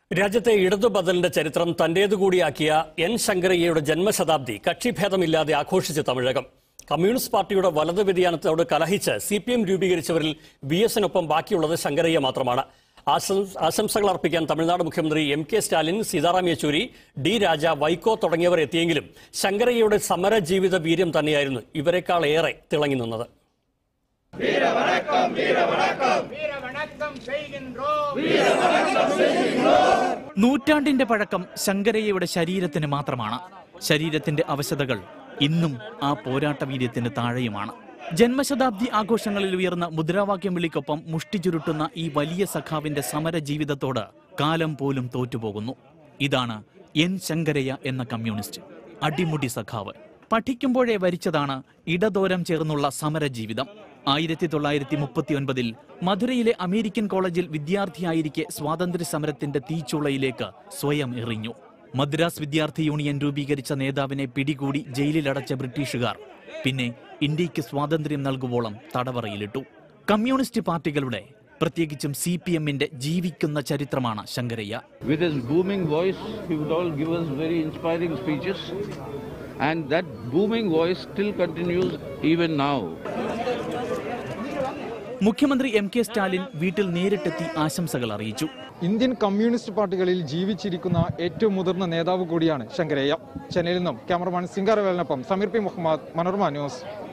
രാജ്യത്തെ ഇടതു ബദലിന്റെ ചരിത്രം തന്റേതുകൂടിയാക്കിയ എൻ ശങ്കരയ്യയുടെ ജന്മശതാബ്ദി കക്ഷിഭേദമില്ലാതെ ആഘോഷിച്ച് തമിഴകം കമ്മ്യൂണിസ്റ്റ് പാർട്ടിയുടെ വലതു വ്യതിയാനത്തോട് കലഹിച്ച് സി പി എം രൂപീകരിച്ചവരിൽ ബി എസിനൊപ്പം ബാക്കിയുള്ളത് ശങ്കരയ്യ മാത്രമാണ് ആശംസ- ആശംസകൾ അർപ്പിക്കാൻ തമിഴ്നാട് മുഖ്യമന്ത്രി M K Stalin Sitaram Yechury D Raja Vaiko തുടങ്ങിയവർ എത്തിയെങ്കിലും ശങ്കരയ്യയുടെ സമര ജീവിത വീര്യം തന്നെയായിരുന്നു ഇവരെക്കാൾ ഏറെ തിളങ്ങി നിന്നത് வீர வணக்கம் செய்கின்றோம் നൂറ്റാണ്ടിന്റെ പഴക്കം ശങ്കരയ്യയുടെ ശരീരത്തിന് മാത്രമാണ് ശരീരത്തിന്റെ അവശതകൾ ഇന്നും ആ പോരാട്ട വീര്യത്തിന് താഴെയുമാണ് ജന്മശതാബ്ദി ആഘോഷങ്ങളിൽ ഉയർന്ന മുദ്രാവാക്യം വിളിക്കൊപ്പം മുഷ്ടി ചുരുട്ടുന്ന ഈ വലിയ സഖാവിന്റെ സമര ജീവിതത്തോട് കാലം പോലും തോറ്റുപോകുന്നു ഇതാണ് എൻ ശങ്കരയ്യ എന്ന കമ്മ്യൂണിസ്റ്റ് അടിമുടി സഖാവ് പഠിക്കുമ്പോഴേ വരിച്ചതാണ് ഇടദോരം ചേർന്നുള്ള സമര ജീവിതം ആയിരത്തി തൊള്ളായിരത്തി മുപ്പത്തി ഒൻപതിൽ മധുരയിലെ അമേരിക്കൻ കോളേജിൽ വിദ്യാർത്ഥിയായിരിക്കെ സ്വാതന്ത്ര്യ സമരത്തിന്റെ തീച്ചുളയിലേക്ക് സ്വയം എറിഞ്ഞു മദ്രാസ് വിദ്യാർത്ഥി യൂണിയൻ രൂപീകരിച്ച നേതാവിനെ പിടികൂടി ജയിലിലടച്ച ബ്രിട്ടീഷുകാർ പിന്നെ ഇന്ത്യക്ക് സ്വാതന്ത്ര്യം നൽകുവോളം തടവറയിലിട്ടു കമ്മ്യൂണിസ്റ്റ് പാർട്ടികളുടെ പ്രത്യേകിച്ചും സി പി എമ്മിന്റെ ജീവിക്കുന്ന ചരിത്രമാണ് Sankaraiah With his booming voice, he would all give us very inspiring speeches. And that booming voice still continues even now. മുഖ്യമന്ത്രി എം കെ സ്റ്റാലിൻ വീട്ടിൽ നേരിട്ടെത്തി ആശംസകൾ അറിയിച്ചു ഇന്ത്യൻ കമ്മ്യൂണിസ്റ്റ് പാർട്ടികളിൽ ജീവിച്ചിരിക്കുന്ന ഏറ്റവും മുതിർന്ന നേതാവ് കൂടിയാണ് ശങ്കരയ്യ ചെന്നൈയിൽ നിന്നും ക്യാമറമാൻ സിംഗാരവേലിനൊപ്പം സമീർ പി മുഹമ്മദ് മനോരമ ന്യൂസ്